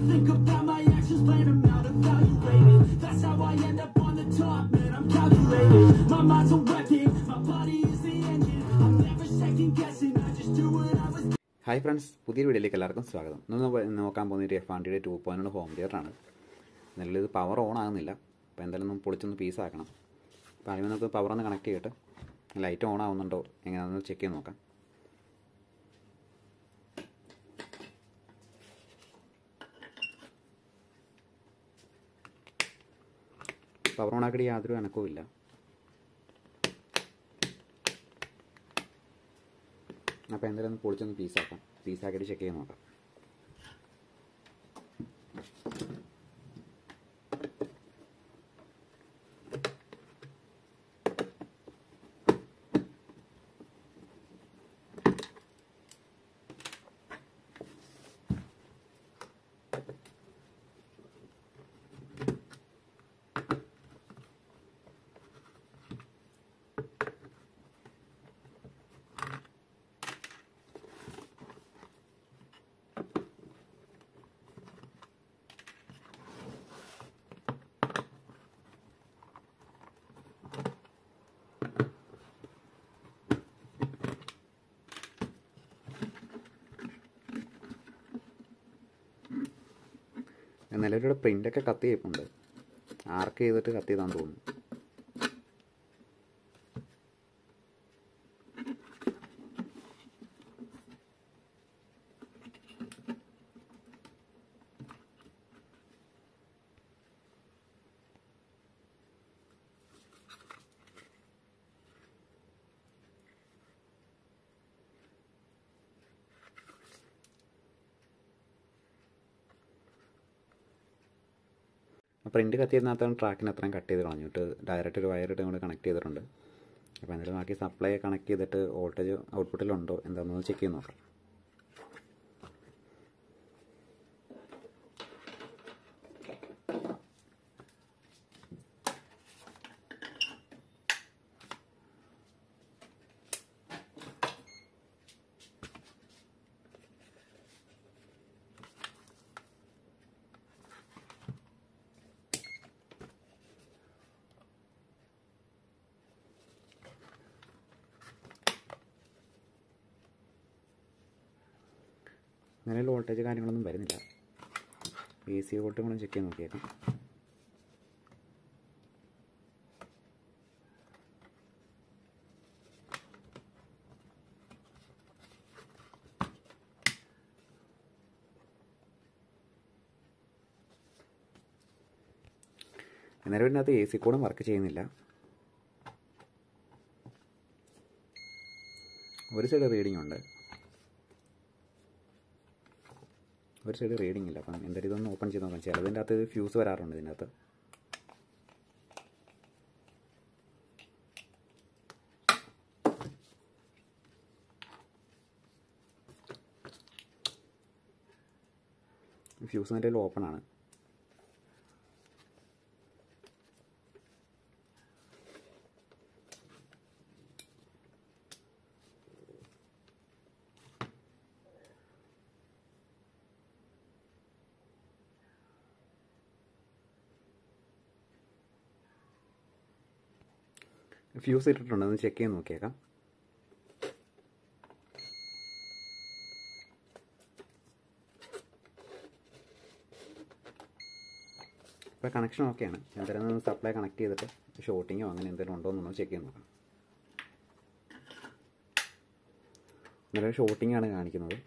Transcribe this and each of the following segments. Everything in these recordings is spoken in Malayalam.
think about my actions, plan them out, evaluated. That's how I end up on the top, man. I'm calculated. My mind's a weapon, my body is the engine. I'm never second guessing, I just do what I was. Hi friends പുതിയൊരു വീഡിയോയിലേക്ക് എല്ലാവർക്കും സ്വാഗതം ഇന്ന് നമ്മൾ നോക്കാൻ പോകുന്ന ഒരു എഫ് വണ്ടിയുടെ ടു പോയിന്റ് ഹോം തിയേറ്ററാണ് നിലവിൽ ഇത് പവർ ഓൺ ആകുന്നില്ല അപ്പോൾ എന്തായാലും ഒന്ന് പൊളിച്ചൊന്ന് പീസാക്കണം അപ്പോൾ ആദ്യമേ നമുക്ക് പവർ ഒന്ന് കണക്ട് ചെയ്തിട്ട് ലൈറ്റ് ഓൺ ആവുന്നുണ്ടോ എങ്ങനെയാണെന്ന് ചെക്ക് ചെയ്ത് നോക്കാം പവർ ഓൺ ആക്കിയിട്ട് യാതൊരു അനക്കവും ഇല്ല അപ്പോൾ എന്തായാലും ഒന്ന് പൊളിച്ചൊന്ന് പീസാക്കാം പീസാക്കിയിട്ട് ചെക്ക് ചെയ്ത് നോക്കാം നിലവിലുള്ള പ്രിൻ്റൊക്കെ കത്തി ചെയ്യിപ്പുണ്ട് ആർക്ക് ചെയ്തിട്ട് കത്തി ചെയ്താന്ന് തോന്നുന്നു പ്രിൻ്റ് കത്തിയിരുന്നകത്താണ് ട്രാക്കിന് അത്രയും കട്ട് ചെയ്ത് കളഞ്ഞിട്ട് ഡയറക്റ്റ് ഒരു വയറിട്ട് നമ്മൾ കണക്ട് ചെയ്തിട്ടുണ്ട് അപ്പോൾ എന്തായാലും ബാക്കി സപ്ലൈ കണക്ട് ചെയ്തിട്ട് വോൾട്ടേജ് ഔട്ട്പുട്ടിലുണ്ടോ എന്താണെന്ന് ചെക്ക് ചെയ്ത് നോക്കാം നിലവിൽ വോൾട്ടേജ് കാര്യങ്ങളൊന്നും വരുന്നില്ല എ സി വോൾട്ട് കൂടെ ചെക്ക് ചെയ്ത് നോക്കിയേക്കാം നിലവിലിനകത്ത് എ സി കൂടെ വർക്ക് ചെയ്യുന്നില്ല ഒരു സൈഡ് റീഡിംഗ് ഉണ്ട് ഒരു സൈഡ് റീഡിംഗ് ഇല്ല അപ്പം എന്തായാലും ഇതൊന്ന് ഓപ്പൺ ചെയ്ത് നോക്കാം ചിലതിൻ്റെ അകത്ത് ഫ്യൂസ് വരാറുണ്ട് ഇതിൻ്റെ അകത്ത് ഫ്യൂസ് എൻ്റെ ഓപ്പൺ ആണ് ഫ്യൂസ് ഇട്ടിട്ടുണ്ട് ഒന്ന് ചെക്ക് ചെയ്ത് നോക്കിയേക്കാം ഇപ്പോൾ കണക്ഷൻ ഓക്കെയാണ് എന്തായാലും സപ്ലൈ കണക്ട് ചെയ്തിട്ട് ഷോർട്ടിങ്ങോ അങ്ങനെ എന്തെങ്കിലും ഉണ്ടോ എന്നൊന്ന് ചെക്ക് ചെയ്ത് നോക്കാം ഇന്നലെ ഷോർട്ടിംഗ് ആണ് കാണിക്കുന്നത്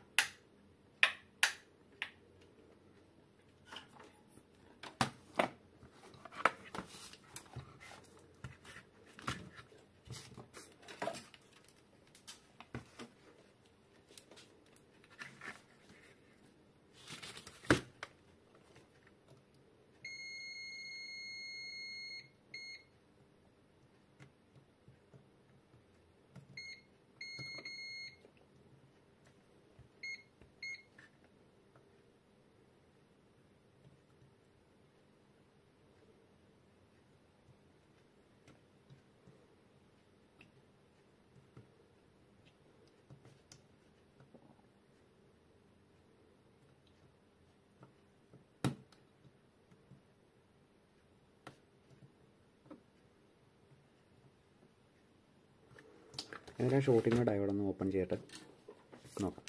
ഏതായാലും ഷോട്ടിങ്ങിൻ്റെ ഡയോഡ് ഒന്ന് ഓപ്പൺ ചെയ്തിട്ട് നോക്കാം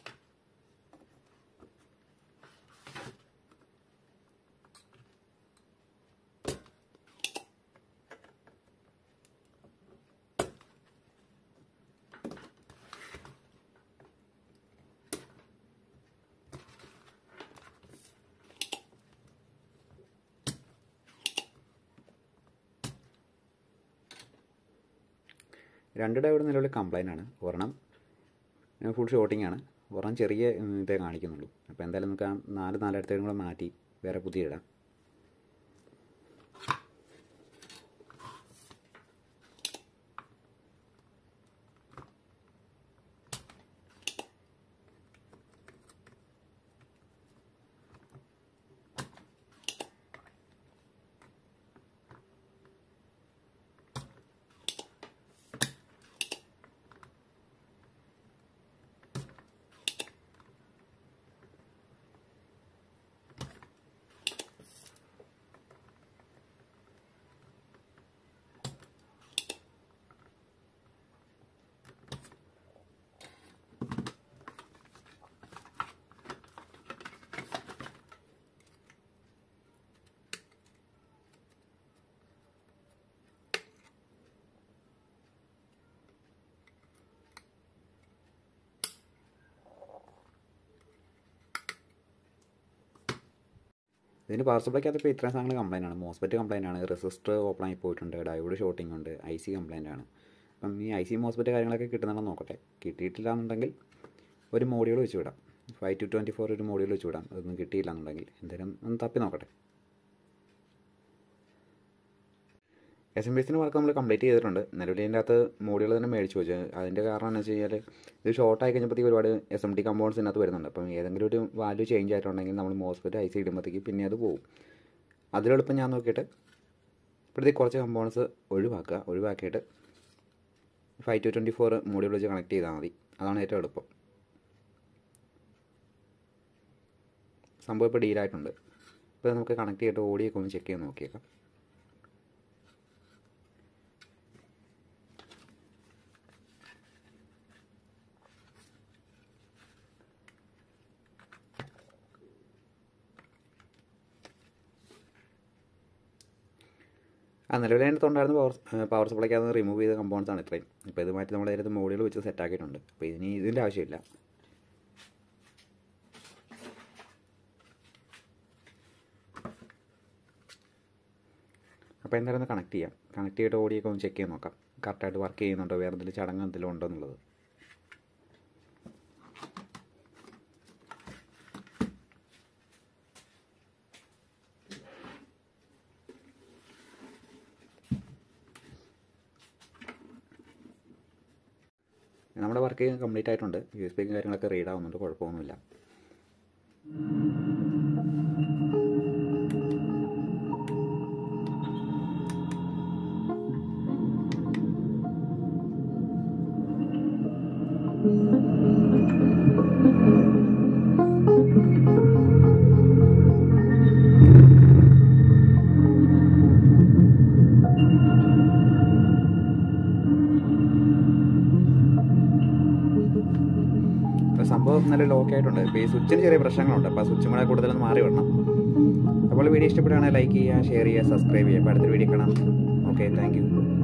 രണ്ട് ഡയോഡ് നിലവിൽ കംപ്ലൈൻ്റ് ആണ് ഒരെണ്ണം ഫുൾ ഷോട്ടിംഗ് ആണ് ഒരെണ്ണം ചെറിയ ഉം, ഇതേ കാണിക്കുന്നുള്ളൂ അപ്പോൾ എന്തായാലും നമുക്ക് ആ നാല് നാലായിരത്തേക്കും കൂടെ മാറ്റി വേറെ പുതിയ ഇടാം ഇതിന് പവർ സപ്ലൈക്കകത്ത് ഇപ്പോൾ ഇത്രയും സാധനങ്ങൾ കംപ്ലൈൻ്റ് ആണ് മോസ്പെറ്റ് കംപ്ലൈൻ്റ് ആണ് റെസിസ്റ്റർ ഓപ്പൺ ആയി പോയിട്ടുണ്ട് ഡയോഡ് ഷോട്ടിംഗ് ഉണ്ട് ഐ സി കംപ്ലൈൻ്റ് ആണ് അപ്പം ഈ ഐ സി മോസ്പെറ്റ് കാര്യങ്ങളൊക്കെ കിട്ടുന്നുണ്ടോ നോക്കട്ടെ കിട്ടിയിട്ടില്ല എന്നുണ്ടെങ്കിൽ ഒരു മോഡ്യൂൾ വെച്ച് വിടാം ഫൈവ് ടു ട്വൻറ്റി ഫോർ ഒരു മോഡ്യൂൾ വെച്ച് വിടാം അതൊന്നും കിട്ടിയില്ല എന്നുണ്ടെങ്കിൽ എന്തായാലും ഒന്ന് തപ്പി നോക്കട്ടെ എസ് എം ബി എസിന് വർക്ക് നമ്മൾ കംപ്ലീറ്റ് ചെയ്തിട്ടുണ്ട് നിലവിൽ ഇതിൻ്റെ അകത്ത് മോഡ്യൂൾ തന്നെ മേടിച്ച് വെച്ചു അതിൻ്റെ കാരണം എന്ന് വെച്ച് കഴിഞ്ഞാൽ ഇത് ഷോർട്ട് ആയി കഴിഞ്ഞപ്പോഴത്തേക്ക് ഒരുപാട് എസ് എം ടി കമ്പൗണ്ട്സ് ഇതിനകത്ത് വരുന്നുണ്ട് അപ്പം ഏതെങ്കിലും ഒരു വാല്യൂ ചേഞ്ച് ആയിട്ടുണ്ടെങ്കിൽ നമ്മൾ മോസ്ഫെറ്റ് ഐ സി ഇടുമ്പോഴത്തേക്ക് പിന്നെ അത് പോകും അതിലെളുപ്പം ഞാൻ നോക്കിയിട്ട് ഇപ്പോഴത്തേക്ക് കുറച്ച് കമ്പൗണ്ട്സ് ഒഴിവാക്കുക ഒഴിവാക്കിയിട്ട് five to twenty four module വെച്ച് കണക്ട് ചെയ്താൽ മതി അതാണ് ഏറ്റവും എളുപ്പം സംഭവം ഇപ്പോൾ ഡീലായിട്ടുണ്ട് ഇപ്പോൾ നമുക്ക് കണക്ട് ചെയ്തിട്ട് ഓഡിയൊക്കെ ഒന്ന് ചെക്ക് ചെയ്ത് നോക്കിയേക്കാം ആ നിലവിൽ അതിനകത്ത് ഉണ്ടായിരുന്ന പവർ പവർ സപ്ലൈക്കകത്ത് റിമൂവ് ചെയ്ത കമ്പൗണ്ട്സ് ആണ് ഇത്രയും ഇപ്പോൾ ഇത് മാറ്റി നമ്മൾ അതിനകത്ത് മോഡുകൾ വെച്ച് സെറ്റ് ആക്കിയിട്ടുണ്ട് അപ്പോൾ ഇനി ഇതിൻ്റെ ആവശ്യമില്ല അപ്പോൾ എന്തായാലും ഒന്ന് കണക്ട് ചെയ്യാം കണക്ട് ചെയ്തിട്ട് ഓടിയൊക്കെ ഒന്ന് ചെക്ക് ചെയ്ത് നോക്കാം കറക്റ്റായിട്ട് വർക്ക് ചെയ്യുന്നുണ്ടോ വേറെ എന്തെങ്കിലും ചടങ്ങ് എന്തെങ്കിലും ഉണ്ടോ എന്നുള്ളത് നമ്മുടെ വർക്ക് കംപ്ലീറ്റ് ആയിട്ടുണ്ട് യു എസ് പിക്കും കാര്യങ്ങളൊക്കെ റീഡ് ആവുന്നുണ്ട് കുഴപ്പമൊന്നുമില്ല അപ്പോൾ സംഭവം നല്ല ലോക്ക് ആയിട്ടുണ്ട് ഇപ്പോൾ ഈ സ്വിച്ചിന് ചെറിയ പ്രശ്നങ്ങളുണ്ട് അപ്പോൾ ആ സ്വിച്ചും കൂടെ കൂടുതലൊന്ന് മാറി വിടണം അപ്പോൾ വീഡിയോ ഇഷ്ടപ്പെടുകയാണെങ്കിൽ ലൈക്ക് ചെയ്യുക ഷെയർ ചെയ്യുക സബ്സ്ക്രൈബ് ചെയ്യുക അപ്പോൾ അടുത്തൊരു വീഡിയോ കാണാം ഓക്കെ താങ്ക് യു